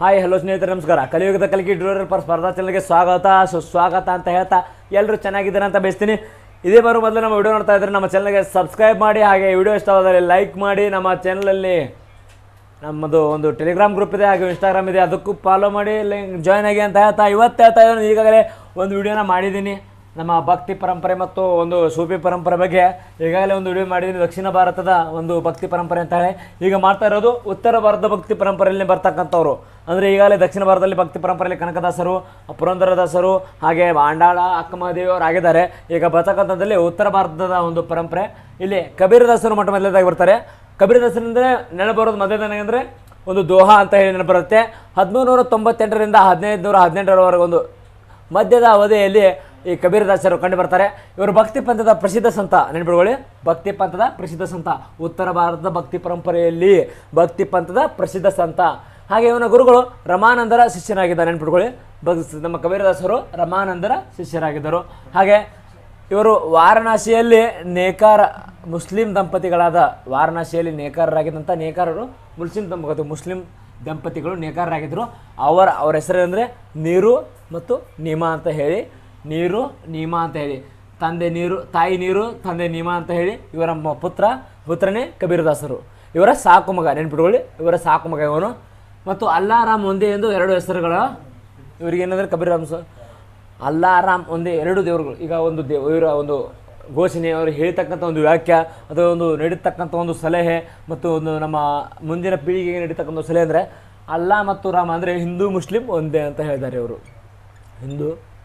hi hello ಸ್ನೇಹಿತರೆ ನಮಸ್ಕಾರ ಕಲಿಯುಗದ ಕಲಿಕೆ ಡ್ರೋರರ್ ಪರ್ ಸ್ಪರ್ಧಾ ಚಾನಲ್ಗೆ ಸ್ವಾಗತ ಸುಸ್ವಾಗತ ಅಂತ ಹೇಳ್ತಾ ಎಲ್ಲರೂ ಚೆನ್ನಾಗಿದ್ದಾರೆ ಅಂತ ಬಯಸ್ತೀನಿ ಇದೇ ಬರೋ ಮೊದಲು ನಮ್ಮ ವಿಡಿಯೋ ನೋಡ್ತಾ ಇದ್ರೆ ನಮ್ಮ ಚಾನಲ್ಗೆ ಸಬ್ಸ್ಕ್ರೈಬ್ ಮಾಡಿ ಹಾಗೆ ವಿಡಿಯೋ ಇಷ್ಟವಾದರೆ ಲೈಕ್ ಮಾಡಿ ನಮ್ಮ ಚಾನಲಲ್ಲಿ ನಮ್ಮದು ಒಂದು ಟೆಲಿಗ್ರಾಮ್ ಗ್ರೂಪ್ ಇದೆ ಹಾಗೆ ಇನ್ಸ್ಟಾಗ್ರಾಮ್ ಇದೆ ಅದಕ್ಕೂ ಫಾಲೋ ಮಾಡಿ ಲಿಂಕ್ ಜಾಯ್ನ್ ಆಗಿ ಅಂತ ಹೇಳ್ತಾ ಇವತ್ತು ಹೇಳ್ತಾ ಇದ್ದೀನಿ ಈಗಾಗಲೇ ಒಂದು ವಿಡಿಯೋನ ಮಾಡಿದ್ದೀನಿ ನಮ್ಮ ಭಕ್ತಿ ಪರಂಪರೆ ಮತ್ತು ಒಂದು ಸೂಫಿ ಪರಂಪರೆ ಬಗ್ಗೆ ಈಗಾಗಲೇ ಒಂದು ವಿಡಿಯೋ ಮಾಡಿದ್ದೀನಿ ದಕ್ಷಿಣ ಭಾರತದ ಒಂದು ಭಕ್ತಿ ಪರಂಪರೆ ಅಂತ ಹೇಳಿ ಈಗ ಮಾಡ್ತಾ ಇರೋದು ಉತ್ತರ ಭಾರತದ ಭಕ್ತಿ ಪರಂಪರೆಯಲ್ಲಿ ಬರ್ತಕ್ಕಂಥವ್ರು ಅಂದರೆ ಈಗಾಗಲೇ ದಕ್ಷಿಣ ಭಾರತದಲ್ಲಿ ಭಕ್ತಿ ಪರಂಪರೆಯಲ್ಲಿ ಕನಕದಾಸರು ಪುರಂದರದಾಸರು ಹಾಗೆ ಬಾಂಡಾಳ ಅಕ್ಕಮಹಾದೇವಿಯವರು ಆಗಿದ್ದಾರೆ ಈಗ ಬರ್ತಕ್ಕಂಥದ್ದಲ್ಲಿ ಉತ್ತರ ಭಾರತದ ಒಂದು ಪರಂಪರೆ ಇಲ್ಲಿ ಕಬೀರದಾಸರು ಮೊಟ್ಟ ಮೊದಲದಾಗಿ ಬರ್ತಾರೆ ಕಬೀರದಾಸರಿಂದ ನೆನಪು ಬರೋದು ಮೊದಲನೇ ಅಂದರೆ ಒಂದು ದೋಹಾ ಅಂತ ಹೇಳಿ ನೆನಪು ಬರುತ್ತೆ ಹದಿಮೂರು ನೂರ ತೊಂಬತ್ತೆಂಟರಿಂದ ಹದಿನೈದು ನೂರ ಹದಿನೆಂಟರವರೆಗೆ ಒಂದು ಮಧ್ಯದ ಅವಧಿಯಲ್ಲಿ ಈ ಕಬೀರದಾಸರು ಕಂಡು ಬರ್ತಾರೆ ಇವರು ಭಕ್ತಿ ಪಂಥದ ಪ್ರಸಿದ್ಧ ಸಂತ ನೆನಪಿಟ್ಕೊಳ್ಳಿ ಭಕ್ತಿ ಪಂಥದ ಪ್ರಸಿದ್ಧ ಸಂತ ಉತ್ತರ ಭಾರತದ ಭಕ್ತಿ ಪರಂಪರೆಯಲ್ಲಿ ಭಕ್ತಿ ಪಂಥದ ಪ್ರಸಿದ್ಧ ಸಂತ ಹಾಗೆ ಇವನ ಗುರುಗಳು ರಮಾನಂದರ ಶಿಷ್ಯರಾಗಿದ್ದಾರೆ ನೆನಪಿಟ್ಕೊಳ್ಳಿ ಭಕ್ ನಮ್ಮ ಕಬೀರದಾಸರು ರಮಾನಂದರ ಶಿಷ್ಯರಾಗಿದ್ದರು ಹಾಗೆ ಇವರು ವಾರಣಾಸಿಯಲ್ಲಿ ನೇಕಾರ ಮುಸ್ಲಿಂ ದಂಪತಿಗಳಾದ ವಾರಣಾಸಿಯಲ್ಲಿ ನೇಕಾರರಾಗಿದ್ದಂಥ ನೇಕಾರರು ಮುಸ್ಲಿಂ ದಂಪತಿ ಮುಸ್ಲಿಂ ದಂಪತಿಗಳು ನೇಕಾರರಾಗಿದ್ದರು ಅವರ ಅವರ ಹೆಸರು ಅಂದರೆ ನೀರು ಮತ್ತು ನೀಮಾ ಅಂತ ಹೇಳಿ ನೀರು ನೀಮಾ ಅಂತ ಹೇಳಿ ತಂದೆ ನೀರು ತಾಯಿ ನೀರು ತಂದೆ ನೀಮಾ ಅಂತ ಹೇಳಿ ಇವರ ಮ- ಪುತ್ರ ಪುತ್ರನೇ ಕಬೀರದಾಸರು ಇವರ ಸಾಕು ಮಗ ನೆನ್ಪಿಟ್ಕೊಳ್ಳಿ ಇವರ ಸಾಕು ಮಗ ಇವನು ಮತ್ತು ಅಲ್ಲಾರಾಮ್ ಒಂದೇ ಎಂದು ಎರಡು ಹೆಸರುಗಳ ಇವರಿಗೆ ಏನಂದರೆ ಕಬೀರರಾಮ್ ಸ ಅಲ್ಲಾರಾಮ್ ಒಂದೇ ಎರಡು ದೇವರುಗಳು ಈಗ ಒಂದು ದೇವ ಇವರ ಒಂದು ಘೋಷಣೆ ಅವರು ಹೇಳ್ತಕ್ಕಂಥ ಒಂದು ವ್ಯಾಖ್ಯ ಅಥವಾ ಒಂದು ನೀಡತಕ್ಕಂಥ ಒಂದು ಸಲಹೆ ಮತ್ತು ಒಂದು ನಮ್ಮ ಮುಂದಿನ ಪೀಳಿಗೆಗೆ ನೀಡತಕ್ಕಂಥ ಒಂದು ಸಲಹೆ ಅಂದರೆ ಅಲ್ಲಾ ಮತ್ತು ರಾಮ ಅಂದರೆ ಹಿಂದೂ ಮುಸ್ಲಿಂ ಒಂದೇ ಅಂತ ಹೇಳಿದ್ದಾರೆ ಇವರು ಹಿಂದೂ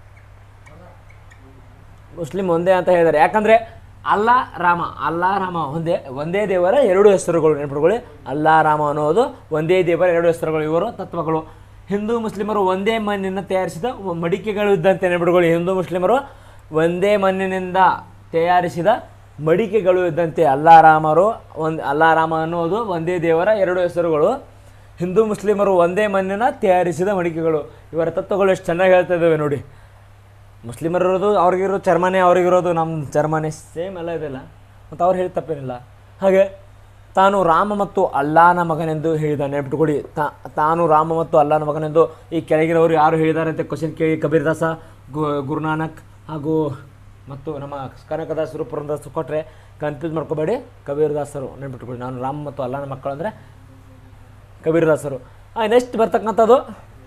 ಮುಸ್ಲಿಂ ಒಂದೇ ಅಂತ ಹೇಳಿದ್ದಾರೆ ಯಾಕಂದರೆ ಅಲ್ಲಾ ರಾಮ ಅಲ್ಲಾ ರಾಮ ಒಂದೇ ಒಂದೇ ದೇವರ ಎರಡು ಹೆಸರುಗಳು ನೆನಪಿಟ್ಕೊಳ್ಳಿ ಅಲ್ಲಾ ರಾಮ ಅನ್ನೋದು ಒಂದೇ ದೇವರ ಎರಡು ಹೆಸರುಗಳು ಇವರು ತತ್ವಗಳು ಹಿಂದೂ ಮುಸ್ಲಿಮರು ಒಂದೇ ಮಣ್ಣಿನ ತಯಾರಿಸಿದ ಮಡಿಕೆಗಳು ಇದ್ದಂತೆ ನೆನಪಿಟ್ಕೊಳ್ಳಿ ಹಿಂದೂ ಮುಸ್ಲಿಮರು ಒಂದೇ ಮಣ್ಣಿನಿಂದ ತಯಾರಿಸಿದ ಮಡಿಕೆಗಳು ಇದ್ದಂತೆ ಅಲ್ಲಾರಾಮರು ಒಂದು ಅಲ್ಲಾರಾಮ ಅನ್ನೋದು ಒಂದೇ ದೇವರ ಎರಡು ಹೆಸರುಗಳು ಹಿಂದೂ ಮುಸ್ಲಿಮರು ಒಂದೇ ಮಣ್ಣಿನ ತಯಾರಿಸಿದ ಮಡಿಕೆಗಳು ಇವರ ತತ್ವಗಳು ಎಷ್ಟು ಚೆನ್ನಾಗಿ ಹೇಳ್ತಾ ಇದ್ದಾವೆ ನೋಡಿ ಮುಸ್ಲಿಮರಿರೋದು ಅವ್ರಿಗಿರೋ ಚರ್ಮನೆ ಅವ್ರಿಗಿರೋದು ನಮ್ಮ ಚರ್ಮನೆ ಸೇಮ್ ಎಲ್ಲ ಇದೆಲ್ಲ ಮತ್ತು ಅವ್ರು ಹೇಳಿ ತಪ್ಪೇನಿಲ್ಲ ಹಾಗೆ ತಾನು ರಾಮ ಮತ್ತು ಅಲ್ಲಾನ ಮಗನೆಂದು ಹೇಳಿದ ನೆನಪಿಟ್ಕೊಡಿ ತಾ ತಾನು ರಾಮ ಮತ್ತು ಅಲ್ಲಾನ ಮಗನೆಂದು ಈ ಕೆಳಗಿನವರು ಯಾರು ಹೇಳಿದ್ದಾರೆ ಅಂತ ಕ್ವಶನ್ ಕೇಳಿ ಕಬೀರ್ದಾಸ ಗು ಗುರುನಾನಕ್ ಹಾಗೂ ಮತ್ತು ನಮ್ಮ ಕನಕದಾಸರು ಪುರಂದಾಸರು ಕೊಟ್ಟರೆ ಕನ್ಫ್ಯೂಸ್ ಮಾಡ್ಕೋಬೇಡಿ ಕಬೀರ್ದಾಸರು ನೆನಪಿಟ್ಕೊಳ್ಳಿ ನಾನು ರಾಮ ಮತ್ತು ಅಲ್ಲಾನ ಮಕ್ಕಳು ಅಂದರೆ ಕಬೀರದಾಸರು ನೆಕ್ಸ್ಟ್ ಬರ್ತಕ್ಕಂಥದ್ದು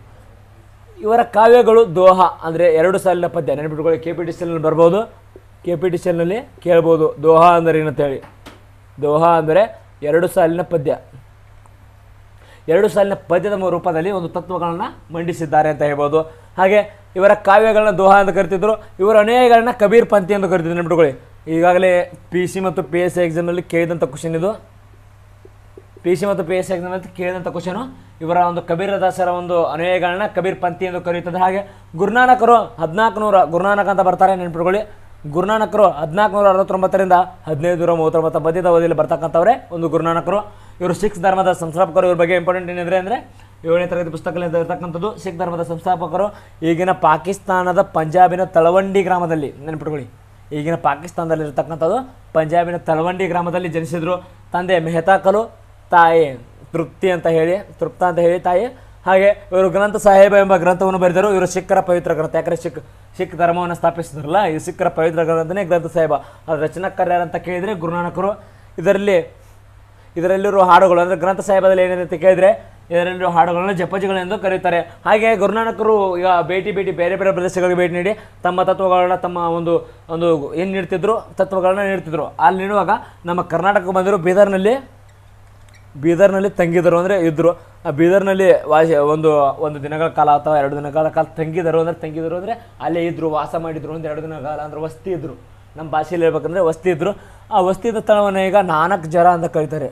ಇವರ ಕಾವ್ಯಗಳು ದೋಹ ಅಂದರೆ ಎರಡು ಸಾಲಿನ ಪದ್ಯ ನೆನಪಿಟ್ಕೊಳ್ಳಿ ಕೆ ಪಿ ಟಿ ಸಿಲ್ನಲ್ಲಿ ಬರ್ಬೋದು ಕೆ ಪಿ ಟಿ ಸಿಲ್ನಲ್ಲಿ ಕೇಳ್ಬೋದು ದೋಹ ಅಂದರೆ ಏನಂತೇಳಿ ದೋಹ ಅಂದರೆ ಎರಡು ಸಾಲಿನ ಪದ್ಯ ಎರಡು ಸಾಲಿನ ಪದ್ಯದ ಮೂ- ರೂಪದಲ್ಲಿ ಒಂದು ತತ್ವಗಳನ್ನು ಮಂಡಿಸಿದ್ದಾರೆ ಅಂತ ಹೇಳ್ಬೋದು ಹಾಗೆ ಇವರ ಕಾವ್ಯಗಳನ್ನ ದೋಹ ಅಂತ ಕರಿತಿದ್ರು ಇವರ ಅನೇಕಗಳನ್ನ ಕಬೀರ್ ಪಂಥಿ ಅಂತ ಕರಿತಿದ್ರು ನೆನಪಿಟ್ಕೊಳ್ಳಿ ಈಗಾಗಲೇ ಪಿ ಸಿ ಮತ್ತು ಪಿ ಎಸ್ ಸಿ ಎಕ್ಸಾಮ್ನಲ್ಲಿ ಕೇಳಿದಂಥ ಕ್ವಶನ್ ಇದು ಪಿ ಸಿ ಮತ್ತು ಪಿ ಎಸ್ ಎಕ್ಸಾಮ್ ಅಂತ ಕೇಳಿದಂಥ ಕ್ವಶನು ಇವರ ಒಂದು ಕಬೀರದಾಸರ ಒಂದು ಅನುಯಾಯಿಗಳನ್ನ ಕಬೀರ್ ಪಂಥಿ ಎಂದು ಕರೆಯುತ್ತದೆ ಹಾಗೆ ಗುರುನಾನಕರು ಹದಿನಾಲ್ಕು ನೂರ ಗುರುನಾನಕ್ ಅಂತ ಬರ್ತಾರೆ ನೆನಪಿಟ್ಕೊಳ್ಳಿ ಗುರುನಾನಕರು ಹದಿನಾಲ್ಕು ನೂರ ಅರವತ್ತೊಂಬತ್ತರಿಂದ ಹದಿನೈದು ನೂರ ಮೂವತ್ತೊಂಬತ್ತು ಬದ್ಯದ ಅವಧಿಯಲ್ಲಿ ಬರ್ತಕ್ಕಂಥವರೇ ಒಂದು ಗುರುನಾನಕರು ಇವರು ಸಿಖ್ ಧರ್ಮದ ಸಂಸ್ಥಾಪಕರು ಇವ್ರ ಬಗ್ಗೆ ಇಂಪಾರ್ಟೆಂಟ್ ಏನಿದ್ರೆ ಅಂದರೆ ಏಳನೇ ತರಗತಿ ಪುಸ್ತಕದಲ್ಲಿ ಇರತಕ್ಕಂಥದ್ದು ಸಿಖ್ ಧರ್ಮದ ಸಂಸ್ಥಾಪಕರು ಈಗಿನ ಪಾಕಿಸ್ತಾನದ ಪಂಜಾಬಿನ ತಳವಂಡಿ ಗ್ರಾಮದಲ್ಲಿ ನೆನಪಿಟ್ಕೊಳ್ಳಿ ಈಗಿನ ಪಾಕಿಸ್ತಾನದಲ್ಲಿ ಇರತಕ್ಕಂಥದ್ದು ಪಂಜಾಬಿನ ತಳವಂಡಿ ಗ್ರಾಮದಲ್ಲಿ ಜನಿಸಿದ್ರು ತಂದೆ ಮೆಹತಾಕಲು ತಾಯಿ ತೃಪ್ತಿ ಅಂತ ಹೇಳಿ ತೃಪ್ತ ಅಂತ ಹೇಳಿ ತಾಯಿ ಹಾಗೆ ಇವರು ಗ್ರಂಥ ಸಾಹೇಬ ಎಂಬ ಗ್ರಂಥವನ್ನು ಬರೆದರು ಇವರು ಸಿಖ್ಖರ ಪವಿತ್ರ ಗ್ರಂಥ ಯಾಕಂದರೆ ಸಿಖ್ ಸಿಖ್ ಧರ್ಮವನ್ನು ಸ್ಥಾಪಿಸಿದ್ರಲ್ಲ ಈ ಸಿಖ್ಖರ ಪವಿತ್ರ ಗ್ರಂಥನೇ ಗ್ರಂಥ ಸಾಹೇಬ ಅದರ ರಚನಾಕಾರ ಯಾರಂತ ಕೇಳಿದರೆ ಗುರುನಾನಕರು ಇದರಲ್ಲಿ ಇದರಲ್ಲಿರುವ ಹಾಡುಗಳು ಅಂದರೆ ಗ್ರಂಥ ಸಾಹೇಬದಲ್ಲಿ ಏನಿದೆ ಅಂತ ಕೇಳಿದರೆ ಇದರಲ್ಲಿರುವ ಹಾಡುಗಳನ್ನು ಜಪಜಿಗಳೆಂದು ಕರೆಯುತ್ತಾರೆ ಹಾಗೆ ಗುರುನಾನಕರು ಈಗ ಭೇಟಿ ಭೇಟಿ ಬೇರೆ ಬೇರೆ ಪ್ರದೇಶಗಳಿಗೆ ಭೇಟಿ ನೀಡಿ ತಮ್ಮ ತತ್ವಗಳನ್ನ ತಮ್ಮ ಒಂದು ಒಂದು ಏನು ನೀಡ್ತಿದ್ರು ತತ್ವಗಳನ್ನ ನೀಡ್ತಿದ್ರು ಅಲ್ಲಿ ನೀಡುವಾಗ ನಮ್ಮ ಕರ್ನಾಟಕಕ್ಕೆ ಬಂದರು ಬೀದರ್ನಲ್ಲಿ ಬೀದರ್ನಲ್ಲಿ ತಂಗಿದರು ಅಂದರೆ ಇದ್ದರು ಆ ಬೀದರ್ನಲ್ಲಿ ವಾಸ ಒಂದು ಒಂದು ದಿನಗಳ ಕಾಲ ಅಥವಾ ಎರಡು ದಿನಗಳ ಕಾಲ ತಂಗಿದರು ಅಂದರೆ ತಂಗಿದರು ಅಂದರೆ ಅಲ್ಲೇ ಇದ್ದರು ವಾಸ ಮಾಡಿದ್ರು ಒಂದು ಎರಡು ದಿನಗಳ ಕಾಲ ಅಂದ್ರೆ ವಸ್ತಿ ಇದ್ದರು ನಮ್ಮ ಭಾಷೆಯಲ್ಲಿ ಹೇಳ್ಬೇಕಂದ್ರೆ ವಸ್ತಿ ಇದ್ದರು ಆ ವಸ್ತಿದ ಸ್ಥಳವನ್ನು ಈಗ ನಾನಕ್ ಜರ ಅಂತ ಕರೀತಾರೆ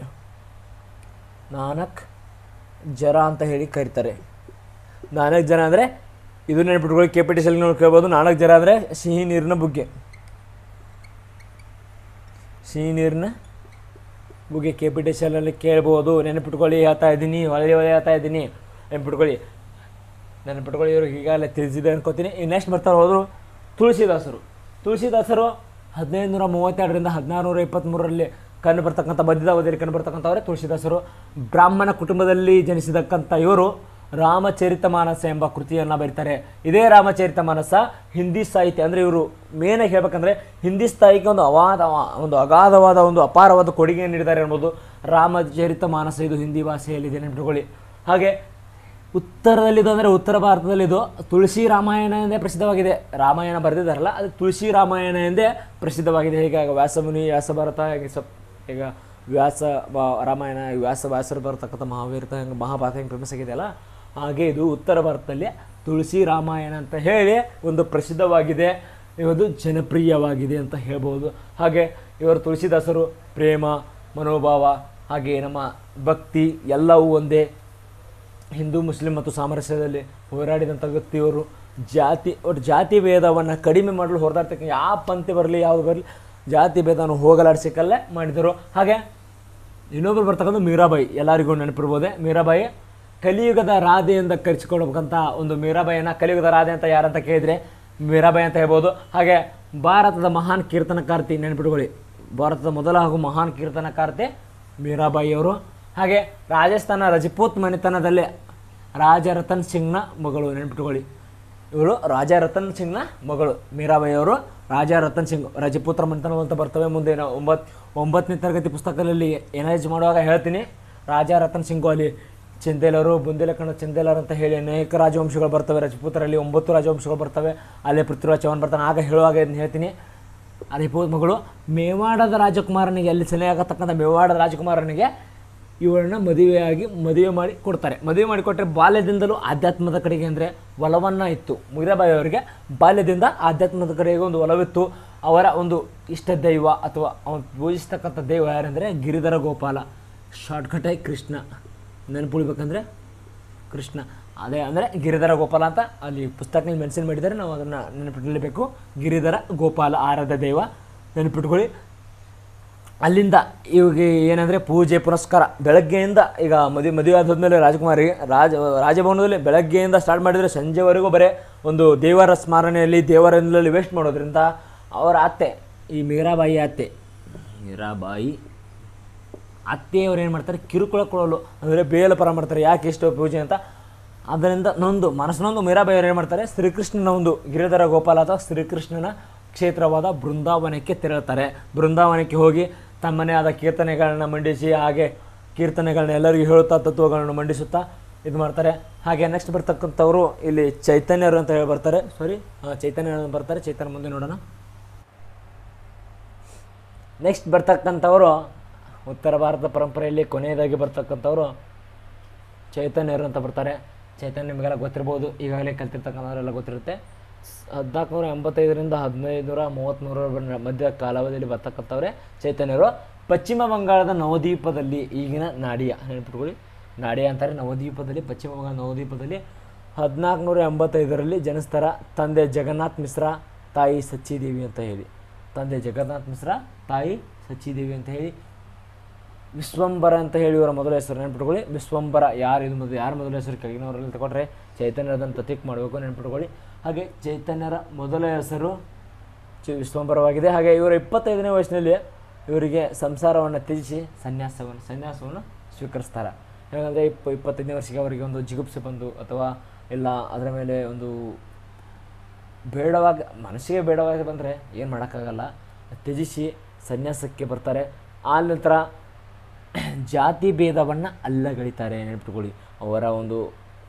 ನಾನಕ್ ಜರ ಅಂತ ಹೇಳಿ ಕರೀತಾರೆ ನಾನಕ್ ಜನ ಅಂದರೆ ಇದು ನೆನಪಿಟ್ಕೊಳ್ಳಿ ಕೆ ಪಿ ಟಿ ಸೆಲ್ ಕೇಳ್ಬೋದು ನಾಲ್ಕು ಜರ ಅಂದರೆ ಸಿಹಿ ನೀರಿನ ಬುಗ್ಗೆ ಸಿಹಿ ನೀರಿನ ಬುಗ್ಗೆ ಕೆ ಪಿ ಟಿ ಸೆಲ್ಲಲ್ಲಿ ಕೇಳ್ಬೋದು ನೆನಪಿಟ್ಕೊಳ್ಳಿ ಹೇಳ್ತಾ ಇದ್ದೀನಿ ಒಳ್ಳೆ ಒಳ್ಳೆ ಹೇಳ್ತಾ ಇದ್ದೀನಿ ನೆನಪಿಟ್ಕೊಳ್ಳಿ ನೆನಪಿಟ್ಕೊಳ್ಳಿ ಇವರು ಈಗಾಗಲೇ ತಿಳಿಸಿದೆ ಅನ್ಕೋತೀನಿ ಈ ನೆಕ್ಸ್ಟ್ ಬರ್ತಾ ಹೋದರು ತುಳಸಿದಾಸರು ತುಳಸಿದಾಸರು ಹದಿನೈದು ನೂರ ಮೂವತ್ತೆರಡರಿಂದ ಹದಿನಾರು ನೂರ ಇಪ್ಪತ್ತ್ಮೂರರಲ್ಲಿ ಕಂಡು ಬರ್ತಕ್ಕಂಥ ಬದ್ಧದ ಅವಧಿಯಲ್ಲಿ ಕಂಡು ಬರ್ತಕ್ಕಂಥವರೇ ತುಳಸಿದಾಸರು ಬ್ರಾಹ್ಮಣ ಕುಟುಂಬದಲ್ಲಿ ಜನಿಸಿದಕ್ಕಂಥ ಇವರು ರಾಮಚರಿತಮಾನಸ ಎಂಬ ಕೃತಿಯನ್ನು ಬರೀತಾರೆ ಇದೇ ರಾಮಚರಿತಮಾನಸ ಹಿಂದಿ ಸಾಹಿತ್ಯ ಅಂದರೆ ಇವರು ಮೇನಾಗಿ ಹೇಳ್ಬೇಕಂದ್ರೆ ಹಿಂದಿ ಸಾಹಿತ್ಯಕ್ಕೆ ಒಂದು ಅವಾದ ಒಂದು ಅಗಾಧವಾದ ಒಂದು ಅಪಾರವಾದ ಕೊಡುಗೆಯನ್ನು ನೀಡಿದ್ದಾರೆ ಎನ್ಬೋದು ರಾಮಚರಿತಮಾನಸ ಇದು ಹಿಂದಿ ಭಾಷೆಯಲ್ಲಿದೆ ನೆನಪಿಟ್ಕೊಳ್ಳಿ ಹಾಗೆ ಉತ್ತರದಲ್ಲಿದು ಅಂದರೆ ಉತ್ತರ ಭಾರತದಲ್ಲಿದು ತುಳಸಿ ರಾಮಾಯಣ ಎಂದೇ ಪ್ರಸಿದ್ಧವಾಗಿದೆ ರಾಮಾಯಣ ಬರೆದಿದ್ದಾರಲ್ಲ ಅದು ತುಳಸಿ ರಾಮಾಯಣ ಎಂದೇ ಪ್ರಸಿದ್ಧವಾಗಿದೆ ಹೀಗಾಗಿ ವ್ಯಾಸಮುನಿ ವ್ಯಾಸ ಭಾರತ ಹೀಗೆ ಸ್ವಲ್ಪ ಈಗ ವ್ಯಾಸ ಬ- ರಾಮಾಯಣ ವ್ಯಾಸ ವ್ಯಾಸರು ಬರತಕ್ಕಂಥ ಮಹಾವೀರತ ಹೆಂಗೆ ಮಹಾಭಾರತ ಹೆಂಗೆ ಫೇಮಸ್ ಆಗಿದೆಯಲ್ಲ ಹಾಗೆ ಇದು ಉತ್ತರ ಭಾರತದಲ್ಲಿ ತುಳಸಿ ರಾಮಾಯಣ ಅಂತ ಹೇಳಿ ಒಂದು ಪ್ರಸಿದ್ಧವಾಗಿದೆ ಇವತ್ತು ಜನಪ್ರಿಯವಾಗಿದೆ ಅಂತ ಹೇಳ್ಬೋದು ಹಾಗೆ ಇವರು ತುಳಸಿದಾಸರು ಪ್ರೇಮ ಮನೋಭಾವ ಹಾಗೆ ನಮ್ಮ ಭಕ್ತಿ ಎಲ್ಲವೂ ಒಂದೇ ಹಿಂದೂ ಮುಸ್ಲಿಂ ಮತ್ತು ಸಾಮರಸ್ಯದಲ್ಲಿ ಹೋರಾಡಿದಂಥ ವ್ಯಕ್ತಿಯವರು ಜಾತಿ ಒಟ್ಟು ಜಾತಿ ಭೇದವನ್ನು ಕಡಿಮೆ ಮಾಡಲು ಹೊರದಾಡ್ತಕ್ಕ ಯಾವ ಪಂಥಿ ಬರಲಿ ಯಾವುದು ಬರಲಿ ಜಾತಿ ಭೇದವನ್ನು ಹೋಗಲಾಡಿಸಿಕಲ್ಲೇ ಮಾಡಿದರು ಹಾಗೆ ಇನ್ನೊಬ್ಬರು ಬರ್ತಕ್ಕಂಥ ಮೀರಾಬಾಯಿ ಎಲ್ಲರಿಗೂ ನೆನಪಿರ್ಬೋದೆ ಮೀರಾಬಾಯಿ ಕಲಿಯುಗದ ರಾಧೆಯಿಂದ ಕರೆಸಿಕೊಳ್ಬೇಕಂತ ಒಂದು ಮೀರಾಬಾಯಿನ ಕಲಿಯುಗದ ರಾಧೆ ಅಂತ ಯಾರಂತ ಕೇಳಿದರೆ ಮೀರಾಬಾಯಿ ಅಂತ ಹೇಳ್ಬೋದು ಹಾಗೆ ಭಾರತದ ಮಹಾನ್ ಕೀರ್ತನಕಾರ್ತಿ ನೆನಪಿಟ್ಕೊಳ್ಳಿ ಭಾರತದ ಮೊದಲ ಹಾಗೂ ಮಹಾನ್ ಕೀರ್ತನಕಾರ್ತಿ ಮೀರಾಬಾಯಿಯವರು ಹಾಗೆ ರಾಜಸ್ಥಾನ ರಜಪೂತ್ ಮನೆತನದಲ್ಲೇ ರಾಜ ರತನ್ ಸಿಂಗ್ನ ಮಗಳು ನೆನಪಿಟ್ಕೊಳ್ಳಿ ಇವರು ರಾಜ ರತನ್ ಸಿಂಗ್ನ ಮಗಳು ಮೀರಾಬಾಯಿ ಅವರು ರಾಜ ರತನ್ ಸಿಂಗ್ ರಜಪೂತ್ರ ಮನೆತನ ಅಂತ ಬರ್ತವೆ ಮುಂದೆ ನಾವು ಒಂಬತ್ತು ಒಂಬತ್ತನೇ ತರಗತಿ ಪುಸ್ತಕದಲ್ಲಿ ಎನಲೈಸ್ ಮಾಡುವಾಗ ಹೇಳ್ತೀನಿ ರಾಜ ರತನ್ ಸಿಂಗು ಅಲ್ಲಿ ಚಂದೇಲರು ಬುಂದೇಲಖಂಡ ಚಂದೇಲರ್ ಅಂತ ಹೇಳಿ ಅನೇಕ ರಾಜವಂಶಗಳು ಬರ್ತವೆ ರಜಪೂತರಲ್ಲಿ ಒಂಬತ್ತು ರಾಜವಂಶಗಳು ಬರ್ತವೆ ಅಲ್ಲೇ ಪೃಥ್ವಿರಾಜ್ ಚೌಹಾಣ್ ಬರ್ತಾನೆ ಆಗ ಹೇಳುವಾಗ ಇದನ್ನ ಹೇಳ್ತೀನಿ ರಜಪೂತ್ ಮಗಳು ಮೇವಾಡದ ರಾಜಕುಮಾರನಿಗೆ ಅಲ್ಲಿ ಸೆಲೆಯಾಗತಕ್ಕಂಥ ಮೇವಾಡದ ರಾಜಕುಮಾರನಿಗೆ ಇವಳನ್ನ ಮದುವೆಯಾಗಿ ಮದುವೆ ಮಾಡಿ ಕೊಡ್ತಾರೆ ಮದುವೆ ಮಾಡಿ ಕೊಟ್ಟರೆ ಬಾಲ್ಯದಿಂದಲೂ ಆಧ್ಯಾತ್ಮದ ಕಡೆಗೆ ಅಂದರೆ ಒಲವನ್ನು ಇತ್ತು ಮೀರಾಬಾಯಿ ಅವರಿಗೆ ಬಾಲ್ಯದಿಂದ ಆಧ್ಯಾತ್ಮದ ಕಡೆಗೆ ಒಂದು ಒಲವಿತ್ತು ಅವರ ಒಂದು ಇಷ್ಟ ದೈವ ಅಥವಾ ಅವನು ಪೂಜಿಸ್ತಕ್ಕಂಥ ದೈವ ಯಾರೆಂದರೆ ಗಿರಿಧರ ಗೋಪಾಲ ಶಾರ್ಟ್ಕಟಾಗಿ ಕೃಷ್ಣ ನೆನಪುಳಿಬೇಕಂದ್ರೆ ಕೃಷ್ಣ ಅದೇ ಅಂದರೆ ಗಿರಿಧರ ಗೋಪಾಲ ಅಂತ ಅಲ್ಲಿ ಪುಸ್ತಕದಲ್ಲಿ ಮೆನ್ಷನ್ ಮಾಡಿದ್ದಾರೆ ನಾವು ಅದನ್ನು ನೆನಪಿಟ್ಕೊಳ್ಳಬೇಕು ಗಿರಿಧರ ಗೋಪಾಲ ಆರಾಧ್ಯ ದೈವ ನೆನಪಿಟ್ಕೊಳ್ಳಿ ಅಲ್ಲಿಂದ ಇವಾಗ ಏನಂದರೆ ಪೂಜೆ ಪುರಸ್ಕಾರ ಬೆಳಗ್ಗೆಯಿಂದ ಈಗ ಮದುವೆ ಮದುವೆ ಆದಮೇಲೆ ರಾಜಕುಮಾರಿ ರಾಜ ರಾಜಭವನದಲ್ಲಿ ಬೆಳಗ್ಗೆಯಿಂದ ಸ್ಟಾರ್ಟ್ ಮಾಡಿದರೆ ಸಂಜೆವರೆಗೂ ಬರೀ ಒಂದು ದೇವರ ಸ್ಮರಣೆಯಲ್ಲಿ ದೇವರಲ್ಲಿ ವೇಸ್ಟ್ ಮಾಡೋದ್ರಿಂದ ಅವರ ಅತ್ತೆ ಈ ಮೀರಾಬಾಯಿ ಅತ್ತೆ ಮೀರಾಬಾಯಿ ಅತ್ತೆಯವರು ಏನು ಮಾಡ್ತಾರೆ ಕಿರುಕುಳ ಕೊಡಲು ಅಂದರೆ ಬೇಲ ಪರ ಮಾಡ್ತಾರೆ ಯಾಕೆ ಇಷ್ಟು ಪೂಜೆ ಅಂತ ಅದರಿಂದ ನೊಂದು ಮನಸ್ಸಿನೊಂದು ಮೀರಾಬಾಯಿಯವರು ಏನು ಮಾಡ್ತಾರೆ ಶ್ರೀಕೃಷ್ಣನ ಒಂದು ಗಿರಿಧರ ಗೋಪಾಲ ಅಥವಾ ಶ್ರೀಕೃಷ್ಣನ ಕ್ಷೇತ್ರವಾದ ಬೃಂದಾವನಕ್ಕೆ ತೆರಳುತ್ತಾರೆ ಬೃಂದಾವನಕ್ಕೆ ಹೋಗಿ ತಮ್ಮನೇ ಆದ ಕೀರ್ತನೆಗಳನ್ನ ಮಂಡಿಸಿ ಹಾಗೆ ಕೀರ್ತನೆಗಳನ್ನ ಎಲ್ಲರಿಗೂ ಹೇಳುತ್ತಾ ತತ್ವಗಳನ್ನು ಮಂಡಿಸುತ್ತಾ ಇದು ಮಾಡ್ತಾರೆ ಹಾಗೆ ನೆಕ್ಸ್ಟ್ ಬರ್ತಕ್ಕಂಥವ್ರು ಇಲ್ಲಿ ಚೈತನ್ಯರು ಅಂತ ಹೇಳಿ ಬರ್ತಾರೆ ಸಾರಿ ಚೈತನ್ಯ ಅಂತ ಬರ್ತಾರೆ ಚೈತನ್ಯ ಮುಂದೆ ನೋಡೋಣ ನೆಕ್ಸ್ಟ್ ಬರ್ತಕ್ಕಂಥವರು ಉತ್ತರ ಭಾರತ ಪರಂಪರೆಯಲ್ಲಿ ಕೊನೆಯದಾಗಿ ಬರ್ತಕ್ಕಂಥವ್ರು ಚೈತನ್ಯರು ಅಂತ ಬರ್ತಾರೆ ಚೈತನ್ಯ ನಿಮಗೆಲ್ಲ ಗೊತ್ತಿರ್ಬೋದು ಈಗಾಗಲೇ ಕಲ್ತಿರ್ತಕ್ಕಂಥವರೆಲ್ಲ ಗೊತ್ತಿರುತ್ತೆ ಹದಿನಾಲ್ಕುನೂರ ಎಂಬತ್ತೈದರಿಂದ ಹದಿನೈದುನೂರ ಮೂವತ್ತ್ಮೂರರ ಬ- ಮಧ್ಯ ಕಾಲಾವಧಿಯಲ್ಲಿ ಬರ್ತಕ್ಕಂಥವ್ರೆ ಚೈತನ್ಯರು ಪಶ್ಚಿಮ ಬಂಗಾಳದ ನವದ್ವೀಪದಲ್ಲಿ ಈಗಿನ ನಾಡಿಯ ನೆನಪಿಟ್ಕೊಳ್ಳಿ ನಾಡಿಯ ಅಂತಾರೆ ನವದ್ವೀಪದಲ್ಲಿ ಪಶ್ಚಿಮ ಬಂಗಾಳ ನವದ್ವೀಪದಲ್ಲಿ ಹದಿನಾಲ್ಕುನೂರ ಎಂಬತ್ತೈದರಲ್ಲಿ ಜನಿಸ್ತಾರ ತಂದೆ ಜಗನ್ನಾಥ್ ಮಿಶ್ರಾ ತಾಯಿ ಸಚ್ಚಿದೇವಿ ಅಂತ ಹೇಳಿ ತಂದೆ ಜಗನ್ನಾಥ್ ಮಿಶ್ರಾ ತಾಯಿ ಸಚ್ಚಿದೇವಿ ಅಂತ ಹೇಳಿ ವಿಶ್ವಂಬರ ಅಂತ ಹೇಳಿ ಇವರ ಮೊದಲ ಹೆಸರು ನೆನ್ಪಿಟ್ಕೊಳ್ಳಿ ವಿಶ್ವಂಬರ ಯಾರು ಇದು ಮೊದಲು ಯಾರ ಮೊದಲ ಹೆಸರು ಕೆಳಗಿನವರಲ್ಲಿ ತಗೊಂಡ್ರೆ ಚೈತನ್ಯರದಂತ ತಿಕ್ ಮಾಡಬೇಕು ನೆನ್ಪಿಟ್ಕೊಳ್ಳಿ ಹಾಗೆ ಚೈತನ್ಯರ ಮೊದಲ ಹೆಸರು ಚಿ ವಿಶ್ವಂಬರವಾಗಿದೆ ಹಾಗೆ ಇವರ ಇಪ್ಪತ್ತೈದನೇ ವಯಸ್ಸಿನಲ್ಲಿ ಇವರಿಗೆ ಸಂಸಾರವನ್ನು ತ್ಯಜಿಸಿ ಸನ್ಯಾಸವನ್ನು ಸನ್ಯಾಸವನ್ನು ಸ್ವೀಕರಿಸ್ತಾರೆ ಹೇಗಂದರೆ ಇಪ್ಪ ಇಪ್ಪತ್ತೈದನೇ ವರ್ಷಕ್ಕೆ ಅವರಿಗೆ ಒಂದು ಜಿಗುಪ್ಸೆ ಬಂದು ಅಥವಾ ಇಲ್ಲ ಅದರ ಮೇಲೆ ಒಂದು ಬೇಡವಾಗಿ ಮನಸ್ಸಿಗೆ ಬೇಡವಾಗಿ ಬಂದರೆ ಏನು ಮಾಡೋಕ್ಕಾಗಲ್ಲ ತ್ಯಜಿಸಿ ಸನ್ಯಾಸಕ್ಕೆ ಬರ್ತಾರೆ ಆ ನಂತರ ಜಾತಿ ಭೇದವನ್ನು ಅಲ್ಲಗಳಿತಾರೆ ನೆನಪಿಟ್ಕೊಳ್ಳಿ ಅವರ ಒಂದು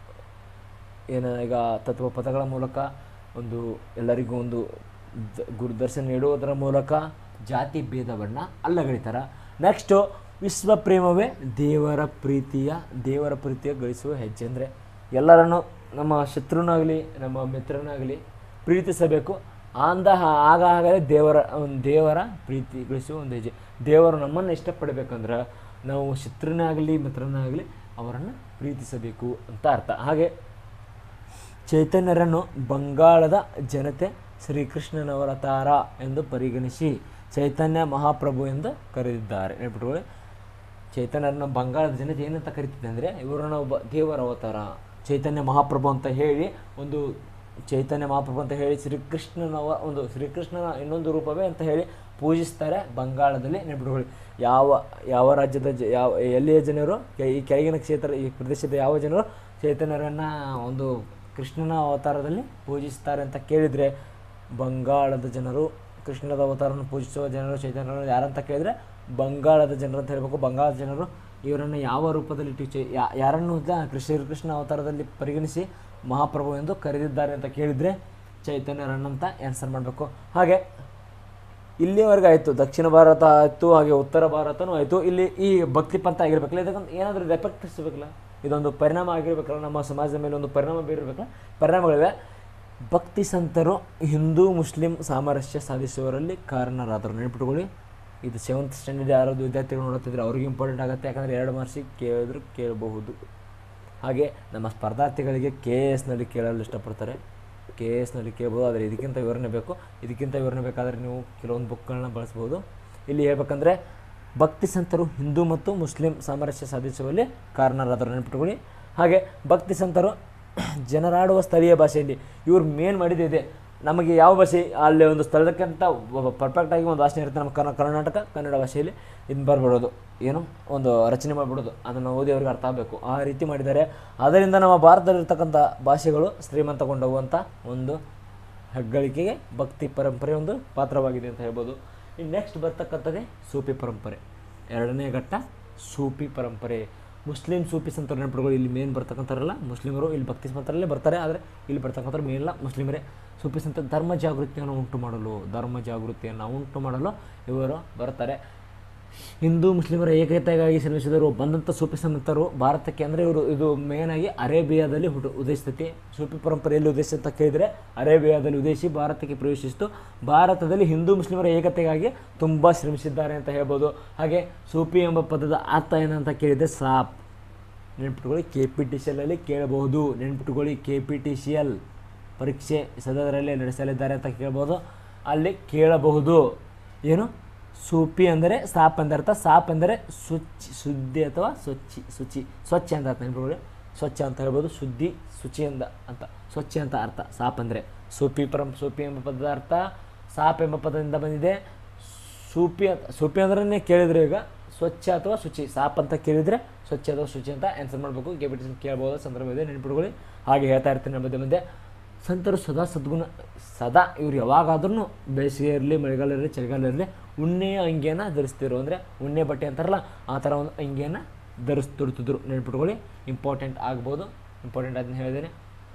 ಏನು ಈಗ ತತ್ವ ಪದಗಳ ಮೂಲಕ ಒಂದು ಎಲ್ಲರಿಗೂ ಒಂದು ದ- ಗುರುದರ್ಶನ ನೀಡುವುದರ ಮೂಲಕ ಜಾತಿ ಭೇದವನ್ನು ಅಲ್ಲಗಳಿತಾರೆ ನೆಕ್ಸ್ಟು ವಿಶ್ವ ಪ್ರೇಮವೇ ದೇವರ ಪ್ರೀತಿಯ ದೇವರ ಪ್ರೀತಿಯ ಗಳಿಸುವ ಹೆಜ್ಜೆ ಅಂದರೆ ಎಲ್ಲರನ್ನು ನಮ್ಮ ಶತ್ರುನಾಗಲಿ ನಮ್ಮ ಮಿತ್ರನಾಗಲಿ ಪ್ರೀತಿಸಬೇಕು ಅಂದ ಆಗ ಆಗಲೇ ದೇವರ ಒಂದು ದೇವರ ಪ್ರೀತಿ ಗಳಿಸುವ ಒಂದು ಹೆಜ್ಜೆ ದೇವರು ನಮ್ಮನ್ನು ಇಷ್ಟಪಡಬೇಕಂದ್ರೆ ನಾವು ಶತ್ರುನಾಗಲಿ ಮಿತ್ರನಾಗಲಿ ಅವರನ್ನು ಪ್ರೀತಿಸಬೇಕು ಅಂತ ಅರ್ಥ ಹಾಗೆ ಚೈತನ್ಯರನ್ನು ಬಂಗಾಳದ ಜನತೆ ಶ್ರೀಕೃಷ್ಣನವರ ತಾರ ಎಂದು ಪರಿಗಣಿಸಿ ಚೈತನ್ಯ ಮಹಾಪ್ರಭು ಎಂದು ಕರೆದಿದ್ದಾರೆ ನೆನಪಿಟ್ಕೊಳ್ಳಿ ಚೈತನ್ಯರನ್ನು ಬಂಗಾಳದ ಜನತೆ ಏನಂತ ಕರಿತಿದೆ ಅಂದರೆ ಇವರನ್ನ ಒಬ್ಬ ದೇವರ ಅವತಾರ ಚೈತನ್ಯ ಮಹಾಪ್ರಭು ಅಂತ ಹೇಳಿ ಒಂದು ಚೈತನ್ಯ ಮಹಾಪ್ರಭು ಅಂತ ಹೇಳಿ ಶ್ರೀಕೃಷ್ಣನವ ಒಂದು ಶ್ರೀಕೃಷ್ಣನ ಇನ್ನೊಂದು ರೂಪವೇ ಅಂತ ಹೇಳಿ ಪೂಜಿಸ್ತಾರೆ ಬಂಗಾಳದಲ್ಲಿ ನೆನಪಿಟ್ಕೊಳ್ಳಿ ಯಾವ ಯಾವ ರಾಜ್ಯದ ಜ ಯಾವ ಎಲ್ಲಿಯ ಜನರು ಕೆ- ಈ ಕೆಳಗಿನ ಕ್ಷೇತ್ರ ಈ ಪ್ರದೇಶದ ಯಾವ ಜನರು ಚೈತನ್ಯರನ್ನು ಒಂದು ಕೃಷ್ಣನ ಅವತಾರದಲ್ಲಿ ಪೂಜಿಸ್ತಾರೆ ಅಂತ ಕೇಳಿದರೆ ಬಂಗಾಳದ ಜನರು ಕೃಷ್ಣದ ಅವತಾರವನ್ನು ಪೂಜಿಸುವ ಜನರು ಚೈತನ್ಯರು ಯಾರಂತ ಕೇಳಿದರೆ ಬಂಗಾಳದ ಜನರು ಅಂತ ಹೇಳಬೇಕು ಬಂಗಾಳದ ಜನರು ಇವರನ್ನು ಯಾವ ರೂಪದಲ್ಲಿ ಇಟ್ಟು ಚೈ ಯಾ- ಯಾರನ್ನು ಇಲ್ಲ ಕೃಷ್ಣ ಕೃಷ್ಣ ಅವತಾರದಲ್ಲಿ ಪರಿಗಣಿಸಿ ಮಹಾಪ್ರಭು ಎಂದು ಕರೆದಿದ್ದಾರೆ ಅಂತ ಕೇಳಿದರೆ ಚೈತನ್ಯರನ್ನಂತ ಆನ್ಸರ್ ಮಾಡಬೇಕು ಹಾಗೆ ಇಲ್ಲಿವರೆಗೆ ಆಯಿತು ದಕ್ಷಿಣ ಭಾರತ ಆಯಿತು ಹಾಗೆ ಉತ್ತರ ಭಾರತನೂ ಆಯಿತು ಇಲ್ಲಿ ಈ ಭಕ್ತಿ ಪಂಥ ಆಗಿರ್ಬೇಕಲ್ಲ ಇದಕ್ಕೊಂದು ಏನಾದರೂ ರೆಫೆಕ್ಟ್ ಸಿಗಬೇಕಲ್ಲ ಇದೊಂದು ಪರಿಣಾಮ ಆಗಿರ್ಬೇಕಲ್ಲ ನಮ್ಮ ಸಮಾಜದ ಮೇಲೆ ಒಂದು ಪರಿಣಾಮ ಬೀರಬೇಕಲ್ಲ ಪರಿಣಾಮಗಳಿವೆ ಭಕ್ತಿ ಸಂತರು ಹಿಂದೂ ಮುಸ್ಲಿಂ ಸಾಮರಸ್ಯ ಸಾಧಿಸುವವರಲ್ಲಿ ಕಾರಣರಾದರು ನೆನಪಿಟ್ಕೊಳ್ಳಿ ಇದು ಸೆವೆಂತ್ ಸ್ಟ್ಯಾಂಡರ್ಡ್ ಯಾರಾದ್ರು ವಿದ್ಯಾರ್ಥಿಗಳು ನೋಡುತ್ತಿದ್ರೆ ಅವ್ರಿಗೆ ಇಂಪಾರ್ಟೆಂಟ್ ಆಗುತ್ತೆ ಯಾಕಂದರೆ ಎರಡು ಮಾರ್ಕ್ಸಿಗೆ ಕೇಳಿದ್ರು ಕೇಳಬಹುದು ಹಾಗೆ ನಮ್ಮ ಸ್ಪರ್ಧಾರ್ಥಿಗಳಿಗೆ ಕೆ ಎಸ್ನಲ್ಲಿ ಕೇಳಲು ಇಷ್ಟಪಡ್ತಾರೆ ಕೆ ಎಸ್ನಲ್ಲಿ ಕೇಳ್ಬೋದು ಆದರೆ ಇದಕ್ಕಿಂತ ವಿವರಣೆ ಬೇಕು ಇದಕ್ಕಿಂತ ವಿವರಣೆ ಬೇಕಾದರೆ ನೀವು ಕೆಲವೊಂದು ಬುಕ್ಗಳನ್ನ ಬಳಸ್ಬೋದು ಇಲ್ಲಿ ಹೇಳ್ಬೇಕಂದ್ರೆ ಭಕ್ತಿ ಸಂತರು ಹಿಂದೂ ಮತ್ತು ಮುಸ್ಲಿಂ ಸಾಮರಸ್ಯ ಸಾಧಿಸುವಲ್ಲಿ ಕಾರಣರಾದರು ನೆನಪಿಟ್ಕೊಳ್ಳಿ ಹಾಗೆ ಭಕ್ತಿ ಸಂತರು ಜನರಾಡುವ ಸ್ಥಳೀಯ ಭಾಷೆಯಲ್ಲಿ ಇವ್ರು ಮೇನ್ ಮಾಡಿದ್ದಿದೆ ನಮಗೆ ಯಾವ ಭಾಷೆ ಅಲ್ಲಿ ಒಂದು ಸ್ಥಳಕ್ಕಿಂತ ಪರ್ಫೆಕ್ಟಾಗಿ ಒಂದು ಭಾಷೆ ಇರುತ್ತೆ ನಮ್ಮ ಕರ್ನಾ ಕರ್ನಾಟಕ ಕನ್ನಡ ಭಾಷೆಯಲ್ಲಿ ಇನ್ನು ಬರ್ಬಿಡೋದು ಏನು ಒಂದು ರಚನೆ ಮಾಡಿಬಿಡೋದು ಅದನ್ನು ಓದಿ ಅವ್ರಿಗೆ ಅರ್ಥ ಆಗಬೇಕು ಆ ರೀತಿ ಮಾಡಿದ್ದಾರೆ ಅದರಿಂದ ನಮ್ಮ ಭಾರತದಲ್ಲಿರ್ತಕ್ಕಂಥ ಭಾಷೆಗಳು ಶ್ರೀಮಂತಗೊಂಡವು ಅಂತ ಒಂದು ಹೆಗ್ಗಳಿಕೆಗೆ ಭಕ್ತಿ ಪರಂಪರೆ ಒಂದು ಪಾತ್ರವಾಗಿದೆ ಅಂತ ಹೇಳ್ಬೋದು ಇನ್ನು ನೆಕ್ಸ್ಟ್ ಬರ್ತಕ್ಕಂಥದ್ದೇ ಸೂಫಿ ಪರಂಪರೆ ಎರಡನೇ ಘಟ್ಟ ಸೂಫಿ ಪರಂಪರೆ ಮುಸ್ಲಿಂ ಸೂಫಿ ಸಂತರು ನೆನಪಿಟ್ಕೊಳ್ಳಿ ಇಲ್ಲಿ ಮೇನ್ ಬರ್ತಕ್ಕಂಥವ್ರಲ್ಲ ಮುಸ್ಲಿಮರು ಇಲ್ಲಿ ಭಕ್ತಿ ಸಂತರಲ್ಲೇ ಬರ್ತಾರೆ ಆದರೆ ಇಲ್ಲಿ ಬರ್ತಕ್ಕಂಥವ್ರು ಮೇನ್ ಇಲ್ಲ ಮುಸ್ಲಿಮರೇ ಸೂಫಿ ಸಂತ ಧರ್ಮ ಜಾಗೃತಿಯನ್ನು ಉಂಟು ಮಾಡಲು ಧರ್ಮ ಜಾಗೃತಿಯನ್ನು ಉಂಟು ಮಾಡಲು ಇವರು ಬರ್ತಾರೆ ಹಿಂದೂ ಮುಸ್ಲಿಮರ ಏಕತೆಗಾಗಿ ಶ್ರಮಿಸಿದರು ಬಂದಂಥ ಸೂಫಿ ಸಂತರು ಭಾರತಕ್ಕೆ ಅಂದರೆ ಇವರು ಇದು ಮೇನಾಗಿ ಅರೇಬಿಯಾದಲ್ಲಿ ಹುಟ್ಟು ಉದೇಶಿಸ್ತೈತಿ ಸೂಫಿ ಪರಂಪರೆಯಲ್ಲಿ ಉದ್ದೇಶ ಅಂತ ಕೇಳಿದರೆ ಅರೇಬಿಯಾದಲ್ಲಿ ಉದ್ದೇಶಿ ಭಾರತಕ್ಕೆ ಪ್ರವೇಶಿಸಿತು ಭಾರತದಲ್ಲಿ ಹಿಂದೂ ಮುಸ್ಲಿಮರ ಏಕತೆಗಾಗಿ ತುಂಬ ಶ್ರಮಿಸಿದ್ದಾರೆ ಅಂತ ಹೇಳ್ಬೋದು ಹಾಗೆ ಸೂಫಿ ಎಂಬ ಪದದ ಅರ್ಥ ಏನಂತ ಕೇಳಿದರೆ ಸಾಪ್ ನೆನ್ಪಿಟ್ಕೊಳ್ಳಿ K P T C L ಕೇಳಬಹುದು ನೆನ್ಪಿಟ್ಕೊಳ್ಳಿ K P T C L ಪರೀಕ್ಷೆ ಸದನದಲ್ಲೇ ನಡೆಸಲಿದ್ದಾರೆ ಅಂತ ಕೇಳ್ಬೋದು ಅಲ್ಲಿ ಕೇಳಬಹುದು ಏನು ಸೂಪಿ ಅಂದರೆ ಸಾಪ್ ಎಂದರ್ಥ ಸಾಪ್ ಎಂದರೆ ಶುಚಿ ಶುದ್ಧಿ ಅಥವಾ ಸ್ವಚ್ಛಿ ಶುಚಿ ಸ್ವಚ್ಛ ಅಂತ ಅರ್ಥ ನೆನ್ಪಿಟ್ಕೊಳ್ಳಿ ಸ್ವಚ್ಛ ಅಂತ ಹೇಳ್ಬೋದು ಶುದ್ಧಿ ಶುಚಿಯಿಂದ ಅಂತ ಸ್ವಚ್ಛ ಅಂತ ಅರ್ಥ ಸಾಪ್ ಅಂದರೆ ಸೂಪಿ ಪರಂ ಸೂಪಿ ಎಂಬ ಪದದ ಅರ್ಥ ಸಾಪ್ ಎಂಬ ಪದದಿಂದ ಬಂದಿದೆ ಸೂಪಿ ಅಂತ ಸೂಪಿ ಅಂದ್ರೆ ಕೇಳಿದ್ರೆ ಈಗ ಸ್ವಚ್ಛ ಅಥವಾ ಶುಚಿ ಸಾಪ್ ಅಂತ ಕೇಳಿದರೆ ಸ್ವಚ್ಛ ಅಥವಾ ಶುಚಿ ಅಂತ ಆನ್ಸರ್ ಮಾಡಬೇಕು ಕೆ ಬಿ ಟಿ ಕೇಳ್ಬೋದು ಸಂದರ್ಭ ಇದೆ ನೆನ್ಪಿಟ್ಕೊಳ್ಳಿ ಹಾಗೆ ಹೇಳ್ತಾ ಇರ್ತೀನಿ ಮಧ್ಯೆ ಮಧ್ಯೆ ಸಂತರು ಸದಾ ಸದ್ಗುಣ ಸದಾ ಇವ್ರು ಯಾವಾಗಾದ್ರೂ ಬೇಸಿಗೆ ಇರಲಿ ಮಳೆಗಾಲ ಇರಲಿ ಚಳಿಗಾಲ ಇರಲಿ ಉಣ್ಣೆಯ ಅಂಗಿಯನ್ನು ಧರಿಸ್ತಿರು ಅಂದರೆ ಉಣ್ಣೆ ಬಟ್ಟೆ ಅಂತಾರಲ್ಲ ಆ ಥರ ಒಂದು ಅಂಗಿಯನ್ನು ಧರಿಸ್ತಿರ್ತಿದ್ರು ನೆನ್ಪಿಟ್ಕೊಳ್ಳಿ ಇಂಪಾರ್ಟೆಂಟ್ ಆಗ್ಬೋದು ಇಂಪಾರ್ಟೆಂಟ್ ಅದನ್ನ ಹೇಳಿದ್ದೇನೆ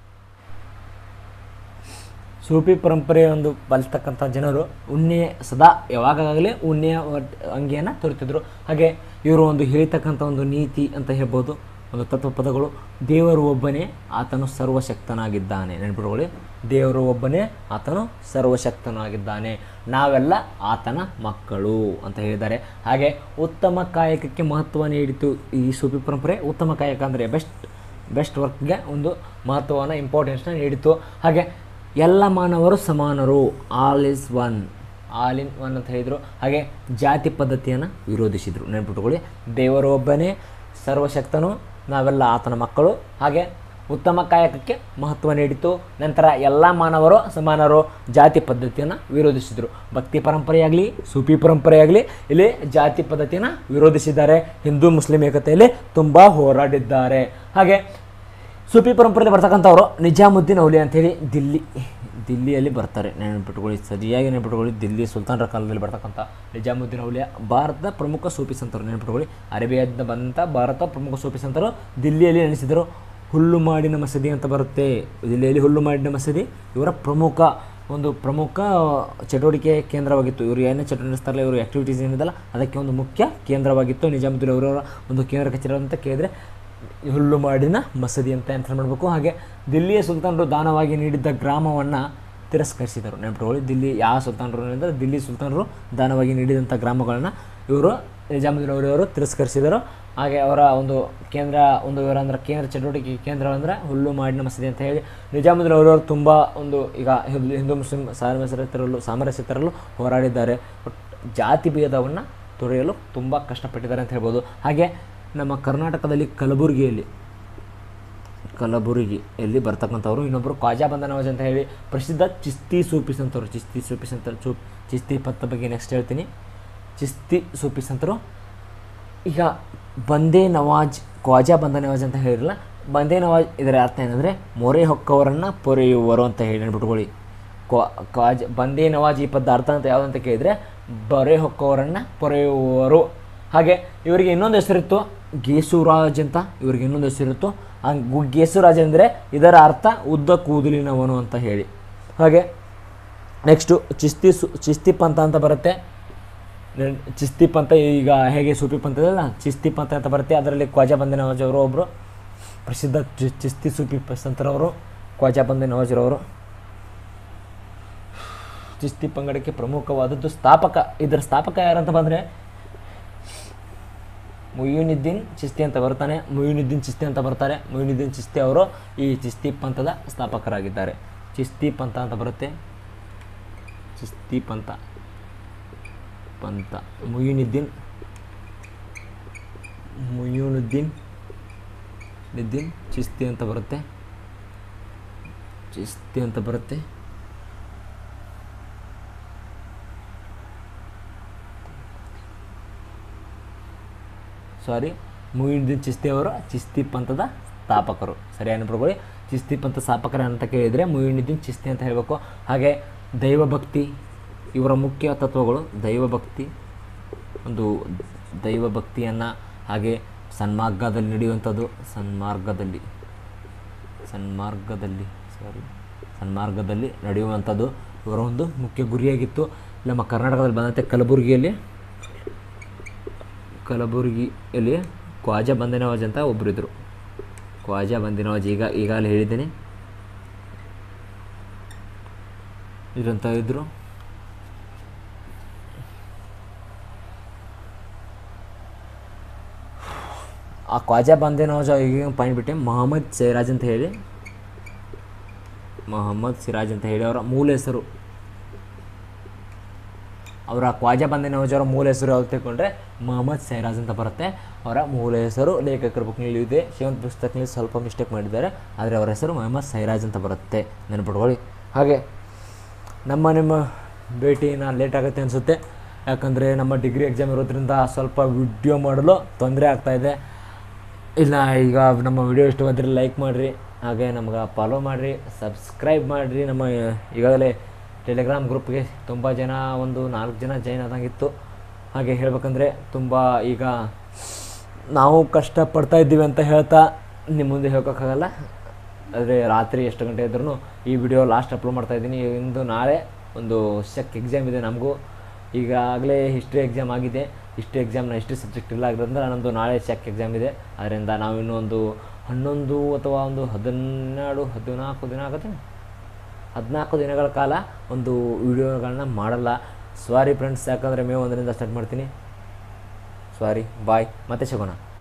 ಸೂಫಿ ಪರಂಪರೆಯ ಒಂದು ಪಾಲಿಸ್ತಕ್ಕಂಥ ಜನರು ಉಣ್ಣೆ ಸದಾ ಯಾವಾಗಲೇ ಉಣ್ಣೆಯ ಒಟ್- ಅಂಗಿಯನ್ನು ತೊರಿತಿದ್ರು ಹಾಗೆ ಇವರು ಒಂದು ಹೇಳ್ತಕ್ಕಂಥ ಒಂದು ನೀತಿ ಅಂತ ಹೇಳ್ಬೋದು ಒಂದು ತತ್ವ ಪದಗಳು ದೇವರು ಒಬ್ಬನೇ ಆತನು ಸರ್ವಶಕ್ತನಾಗಿದ್ದಾನೆ ನೆನ್ಪಿಟ್ಕೊಳ್ಳಿ ದೇವರು ಒಬ್ಬನೇ ಆತನು ಸರ್ವಶಕ್ತನಾಗಿದ್ದಾನೆ ನಾವೆಲ್ಲ ಆತನ ಮಕ್ಕಳು ಅಂತ ಹೇಳಿದ್ದಾರೆ ಹಾಗೆ ಉತ್ತಮ ಕಾಯಕಕ್ಕೆ ಮಹತ್ವ ನೀಡಿತು ಈ ಸೂಫಿ ಪರಂಪರೆ ಉತ್ತಮ ಕಾಯಕ ಅಂದರೆ ಬೆಸ್ಟ್ ಬೆಸ್ಟ್ ವರ್ಕ್ಗೆ ಒಂದು ಮಹತ್ವವನ್ನು ಇಂಪಾರ್ಟೆನ್ಸ್ನ ನೀಡಿತು ಹಾಗೆ ಎಲ್ಲ ಮಾನವರು ಸಮಾನರು all is one all in one ಅಂತ ಹೇಳಿದರು ಹಾಗೆ ಜಾತಿ ಪದ್ಧತಿಯನ್ನು ವಿರೋಧಿಸಿದರು ನೆನ್ಪಿಟ್ಕೊಳ್ಳಿ ದೇವರು ಒಬ್ಬನೇ ಸರ್ವಶಕ್ತನು ನಾವೆಲ್ಲ ಆತನ ಮಕ್ಕಳು ಹಾಗೆ ಉತ್ತಮ ಕಾಯಕಕ್ಕೆ ಮಹತ್ವ ನೀಡಿತು ನಂತರ ಎಲ್ಲ ಮಾನವರು ಸಮಾನರು ಜಾತಿ ಪದ್ಧತಿಯನ್ನು ವಿರೋಧಿಸಿದರು ಭಕ್ತಿ ಪರಂಪರೆಯಾಗಲಿ ಸೂಫಿ ಪರಂಪರೆಯಾಗಲಿ ಇಲ್ಲಿ ಜಾತಿ ಪದ್ಧತಿಯನ್ನು ವಿರೋಧಿಸಿದ್ದಾರೆ ಹಿಂದೂ ಮುಸ್ಲಿಂ ಏಕತೆಯಲ್ಲಿ ತುಂಬ ಹೋರಾಡಿದ್ದಾರೆ ಹಾಗೆ ಸೂಫಿ ಪರಂಪರೆಯಲ್ಲಿ ಬರ್ತಕ್ಕಂಥವ್ರು ನಿಜಾಮುದ್ದೀನ್ ಔಲಿಯಾ ಅಂತೇಳಿ ದಿಲ್ಲಿ ದಿಲ್ಲಿಯಲ್ಲಿ ಬರ್ತಾರೆ ನೆನಪಿಟ್ಕೊಳ್ಳಿ ಸರಿಯಾಗಿ ನೆನಪಿಟ್ಕೊಳ್ಳಿ ದಿಲ್ಲಿ ಸುಲ್ತಾನರ ಕಾಲದಲ್ಲಿ ಬರ್ತಕ್ಕಂಥ ನಿಜಾಮುದ್ದೀನ್ ಔಲಿಯಾ ಭಾರತದ ಪ್ರಮುಖ ಸೂಫಿ ಸಂತರು ನೆನಪಿಟ್ಕೊಳ್ಳಿ ಅರೇಬಿಯಾದಿಂದ ಬಂದಂಥ ಭಾರತ ಪ್ರಮುಖ ಸೂಫಿ ಸಂತರು ದಿಲ್ಲಿಯಲ್ಲಿ ನೆಲೆಸಿದರು ಹುಲ್ಲು ಮಾಡಿನ ಮಸೀದಿ ಅಂತ ಬರುತ್ತೆ ದಿಲ್ಲಿಯಲ್ಲಿ ಹುಲ್ಲು ಮಾಡಿನ ಮಸೀದಿ ಇವರ ಪ್ರಮುಖ ಒಂದು ಪ್ರಮುಖ ಚಟುವಟಿಕೆ ಕೇಂದ್ರವಾಗಿತ್ತು ಇವರು ಏನೇ ಚಟುವಟಿಕೆ ನಡೆಸ್ತಾರಲ್ಲ ಇವರು ಆ್ಯಕ್ಟಿವಿಟೀಸ್ ಏನಿದಲ್ಲ ಅದಕ್ಕೆ ಒಂದು ಮುಖ್ಯ ಕೇಂದ್ರವಾಗಿತ್ತು ನಿಜಾಮುದ್ದೀನ್ ಅವರವರ ಒಂದು ಕೇಂದ್ರ ಕಚೇರಿ ಅಂತ ಕೇಳಿದರೆ ಹುಲ್ಲು ಮಾಡಿನ ಮಸೀದಿ ಅಂತ ಆನ್ಸರ್ ಮಾಡಬೇಕು ಹಾಗೆ ದಿಲ್ಲಿಯ ಸುಲ್ತಾನರು ದಾನವಾಗಿ ನೀಡಿದ್ದ ಗ್ರಾಮವನ್ನು ತಿರಸ್ಕರಿಸಿದರು ನೆನಪಿಟ್ಕೊಳ್ಳಿ ದಿಲ್ಲಿ ಯಾವ ಸುಲ್ತಾನರು ಅಂದರೆ ದಿಲ್ಲಿ ಸುಲ್ತಾನರು ದಾನವಾಗಿ ನೀಡಿದಂಥ ಗ್ರಾಮಗಳನ್ನು ಇವರು ನಿಜಾಮುದ್ದೀನ್ ಅವರವರು ತಿರಸ್ಕರಿಸಿದರು ಹಾಗೆ ಅವರ ಒಂದು ಕೇಂದ್ರ ಒಂದು ಇವರ ಅಂದ್ರೆ ಕೇಂದ್ರ ಚಟುವಟಿಕೆ ಕೇಂದ್ರ ಅಂದರೆ ಹುಲ್ಲು ಮಾಡಿನ ಮಸೀದಿ ಅಂತ ಹೇಳಿ ನಿಜಾಮುದ್ದೀನ್ ಅವರವರು ತುಂಬ ಒಂದು ಈಗ ಹಿಂದೂ ಹಿಂದೂ ಮುಸ್ಲಿಂ ಸಾಮರಸ್ಯ ತರಲು ಸಾಮರಸ್ಯ ತರಲು ಹೋರಾಡಿದ್ದಾರೆ ಬಟ್ ಜಾತಿ ಭೇದವನ್ನು ತೊರೆಯಲು ತುಂಬ ಕಷ್ಟಪಟ್ಟಿದ್ದಾರೆ ಅಂತ ಹೇಳ್ಬೋದು ಹಾಗೆ ನಮ್ಮ ಕರ್ನಾಟಕದಲ್ಲಿ ಕಲಬುರಗಿಯಲ್ಲಿ ಕಲಬುರಗಿಯಲ್ಲಿ ಬರ್ತಕ್ಕಂಥವ್ರು ಇನ್ನೊಬ್ಬರು ಕ್ವಾಜಾ ಬಂದ ನವಾಜ್ ಅಂತ ಹೇಳಿ ಪ್ರಸಿದ್ಧ ಚಿಸ್ತಿ ಸೂಫಿ ಸಂತರು ಚಿಸ್ತಿ ಸೂಫಿ ಸಂತರು ಚೂ ಚಿಸ್ತಿ ಪತ್ತ ಬಗ್ಗೆ ನೆಕ್ಸ್ಟ್ ಹೇಳ್ತೀನಿ ಚಿಸ್ತಿ ಸೂಫಿ ಸಂತರು ಈಗ ಬಂದೇ ನವಾಜ್ ಕ್ವಾಜಾ ಬಂದ ನವಾಜ್ ಅಂತ ಹೇಳಿರಲ್ಲ ಬಂದೇ ನವಾಜ್ ಇದರ ಅರ್ಥ ಏನಂದರೆ ಮೊರೆ ಹೊಕ್ಕವರನ್ನು ಪೊರೆಯುವರು ಅಂತ ಹೇಳಿ ನೆನ್ಬಿಟ್ಕೊಳ್ಳಿ ಕ್ವಾ ಕ್ವಾಜ ಬಂದೇ ನವಾಜ್ ಈ ಪದ ಅರ್ಥ ಅಂತ ಯಾವುದಂತ ಕೇಳಿದರೆ ಬರೆ ಹೊಕ್ಕವರನ್ನು ಪೊರೆಯುವರು ಹಾಗೆ ಇವರಿಗೆ ಇನ್ನೊಂದು ಹೆಸರಿತ್ತು ಗೇಸುರಾಜ್ ಅಂತ ಇವರಿಗೆ ಇನ್ನೊಂದು ಹೆಸರಿತ್ತು ಆ ಗು- ಗೇಸುರಾಜ್ ಅಂದರೆ ಇದರ ಅರ್ಥ ಉದ್ದ ಕೂದಲಿನವನು ಅಂತ ಹೇಳಿ ಹಾಗೆ ನೆಕ್ಸ್ಟು ಚಿಸ್ತಿ ಸು ಚಿಸ್ತಿ ಪಂಥ ಅಂತ ಬರುತ್ತೆ ನೆ- ಚಿಸ್ತಿ ಪಂಥ ಈಗ ಹೇಗೆ ಸೂಫಿ ಪಂಥ ಇದೆಯಲ್ಲ ಚಿಸ್ತಿ ಪಂಥ ಅಂತ ಬರುತ್ತೆ ಅದರಲ್ಲಿ ಖ್ವಾಜಾ ಬಂದೆ ನವಾಜ್ ಅವರು ಒಬ್ಬರು ಪ್ರಸಿದ್ಧ ಚಿ- ಚಿಸ್ತಿ ಸೂಫಿ ಪ- ಸಂತರವರು ಖ್ವಾಜಾ ಬಂದೆ ನವಾಜ್ರವರು ಚಿಸ್ತಿ ಪಂಗಡಕ್ಕೆ ಪ್ರಮುಖವಾದದ್ದು ಸ್ಥಾಪಕ ಇದರ ಸ್ಥಾಪಕ ಯಾರಂತ ಬಂದರೆ ಮುಯುನಿದ್ದೀನ್ ಚಿಸ್ತಿ ಅಂತ ಬರ್ತಾನೆ ಮುಯುನಿದ್ದೀನ್ ಚಿಸ್ತಿ ಅಂತ ಬರ್ತಾರೆ ಮುಯುನಿದ್ದೀನ್ ಚಿಸ್ತಿ ಅವರು ಈ ಚಿಸ್ತಿ ಪಂಥದ ಸ್ಥಾಪಕರಾಗಿದ್ದಾರೆ ಚಿಸ್ತಿ ಪಂಥ ಅಂತ ಬರುತ್ತೆ ಚಿಸ್ತಿ ಪಂಥ ಪಂಥ ಮುಯುನಿದ್ದೀನ್ ಮುಯುನುದ್ದೀನ್ ನಿದ್ದೀನ್ ಚಿಸ್ತಿ ಅಂತ ಬರುತ್ತೆ ಚಿಸ್ತಿ ಅಂತ ಬರುತ್ತೆ ಸಾರಿ ಮುಯಿನುದ್ದೀನ್ ಚಿಸ್ತಿ ಅವರು ಚಿಸ್ತಿ ಪಂಥದ ಸ್ಥಾಪಕರು ಸರಿ ನೆನಪಿಟ್ಕೊಳ್ಳಿ ಚಿಸ್ತಿ ಪಂಥ ಸ್ಥಾಪಕರು ಅಂತ ಕೇಳಿದರೆ ಮುಯಿನುದ್ದೀನ್ ಚಿಸ್ತಿ ಅಂತ ಹೇಳಬೇಕು ಹಾಗೆ ದೈವಭಕ್ತಿ ಇವರ ಮುಖ್ಯ ತತ್ವಗಳು ದೈವಭಕ್ತಿ ಒಂದು ದೈವಭಕ್ತಿಯನ್ನು ಹಾಗೆ ಸನ್ಮಾರ್ಗದಲ್ಲಿ ನಡೆಯುವಂಥದ್ದು ಸನ್ಮಾರ್ಗದಲ್ಲಿ ಸನ್ಮಾರ್ಗದಲ್ಲಿ ಸಾರಿ ಸನ್ಮಾರ್ಗದಲ್ಲಿ ನಡೆಯುವಂಥದ್ದು ಇವರ ಒಂದು ಮುಖ್ಯ ಗುರಿಯಾಗಿತ್ತು ನಮ್ಮ ಕರ್ನಾಟಕದಲ್ಲಿ ಬಂದಂತೆ ಕಲಬುರಗಿಯಲ್ಲಿ ಕಲಬುರಗಿಯಲ್ಲಿ ಖ್ವಾಜಾ ಬಂದನವಾಜ್ ಅಂತ ಒಬ್ಬರಿದ್ದರು ಖ್ವಾಜಾ ಬಂದನವಾಜ್ ಈಗ ಈಗಾಗಲೇ ಹೇಳಿದ್ದೇನೆ ಇರಂತ ಇದ್ದರು ಆ ಖ್ವಾಜಾ ಬಂದೇನವಾಜ್ ಈಗ ಪಾಯಿಂಟ್ ಬಿಟ್ಟೆ ಮೊಹಮ್ಮದ್ ಸೈರಾಜ್ ಅಂತ ಹೇಳಿ ಮೊಹಮ್ಮದ್ ಸಿರಾಜ್ ಅಂತ ಹೇಳಿ ಅವರ ಮೂಲ ಹೆಸರು ಅವರ ಖ್ವಾಜಾ ಬಂದೇನವಾಜ್ ಅವರ ಮೂಲ ಹೆಸರು ಯಾವ್ದು ತಿಳ್ಕೊಂಡ್ರೆ ಮೊಹಮ್ಮದ್ ಸೈರಾಜ್ ಅಂತ ಬರುತ್ತೆ ಅವರ ಮೂಲ ಹೆಸರು ಲೇಖಕರ ಬುಕ್ನಲ್ಲಿ ಇದೆ ಶಿವಂತ್ ಪುಸ್ತಕದಲ್ಲಿ ಸ್ವಲ್ಪ ಮಿಸ್ಟೇಕ್ ಮಾಡಿದ್ದಾರೆ ಆದರೆ ಅವರ ಹೆಸರು ಮೊಹಮ್ಮದ್ ಸೈರಾಜ್ ಅಂತ ಬರುತ್ತೆ ನೆನಪಿಟ್ಕೊಳ್ಳಿ ಹಾಗೆ ನಮ್ಮ ನಿಮ್ಮ ಭೇಟಿ ನಾನು ಲೇಟ್ ಆಗುತ್ತೆ ಅನಿಸುತ್ತೆ ಯಾಕಂದರೆ ನಮ್ಮ ಡಿಗ್ರಿ ಎಕ್ಸಾಮ್ ಇರೋದ್ರಿಂದ ಸ್ವಲ್ಪ ವಿಡಿಯೋ ಮಾಡಲು ತೊಂದರೆ ಆಗ್ತಾಯಿದೆ ಇಲ್ಲ ಈಗ ನಮ್ಮ ವಿಡಿಯೋ ಇಷ್ಟವಾದರೆ ಲೈಕ್ ಮಾಡಿರಿ ಹಾಗೆ ನಮ್ಗೆ ಫಾಲೋ ಮಾಡಿರಿ ಸಬ್ಸ್ಕ್ರೈಬ್ ಮಾಡಿರಿ ನಮ್ಮ ಈಗಾಗಲೇ ಟೆಲಿಗ್ರಾಮ್ ಗ್ರೂಪ್ಗೆ ತುಂಬ ಜನ ಒಂದು ನಾಲ್ಕು ಜನ ಜಾಯ್ನ್ ಆದಂಗಿತ್ತು ಹಾಗೆ ಹೇಳ್ಬೇಕಂದ್ರೆ ತುಂಬ ಈಗ ನಾವು ಕಷ್ಟಪಡ್ತಾ ಇದ್ದೀವಿ ಅಂತ ಹೇಳ್ತಾ ನಿಮ್ಮ ಮುಂದೆ ಹೇಳ್ಕೊಕ್ಕಾಗಲ್ಲ ಆದರೆ ರಾತ್ರಿ ಎಷ್ಟು ಗಂಟೆ ಇದ್ರೂ ಈ ವಿಡಿಯೋ ಲಾಸ್ಟ್ ಅಪ್ಲೋಡ್ ಮಾಡ್ತಾ ಇದ್ದೀನಿ ಇಂದು ನಾಳೆ ಒಂದು ಸೆಕ್ ಎಕ್ಸಾಮ್ ಇದೆ ನಮಗೂ ಈಗಾಗಲೇ ಹಿಸ್ಟ್ರಿ ಎಕ್ಸಾಮ್ ಆಗಿದೆ ಹಿಸ್ಟ್ರಿ ಎಕ್ಸಾಮ್ನ ಹಿಸ್ಟ್ರಿ ಸಬ್ಜೆಕ್ಟ್ ಇಲ್ಲ ಆಗಿರೋದ್ರಿಂದ ನಮ್ಮದು ನಾಳೆ ಚೆಕ್ ಎಕ್ಸಾಮ್ ಇದೆ ಅದರಿಂದ ನಾವಿನ್ನೂ ಒಂದು ಹನ್ನೊಂದು ಅಥವಾ ಒಂದು ಹದಿನೆರಡು ಹದಿನಾಲ್ಕು ದಿನ ಆಗುತ್ತೆ ಹದಿನಾಲ್ಕು ದಿನಗಳ ಕಾಲ ಒಂದು ವಿಡಿಯೋಗಳನ್ನ ಮಾಡಲ್ಲ ಸಾರಿ ಫ್ರೆಂಡ್ಸ್ ಯಾಕಂದರೆ ಮೇ ಒಂದರಿಂದ ಸ್ಟಾರ್ಟ್ ಮಾಡ್ತೀನಿ ಸಾರಿ ಬಾಯ್ ಮತ್ತೆ ಸಿಗೋಣ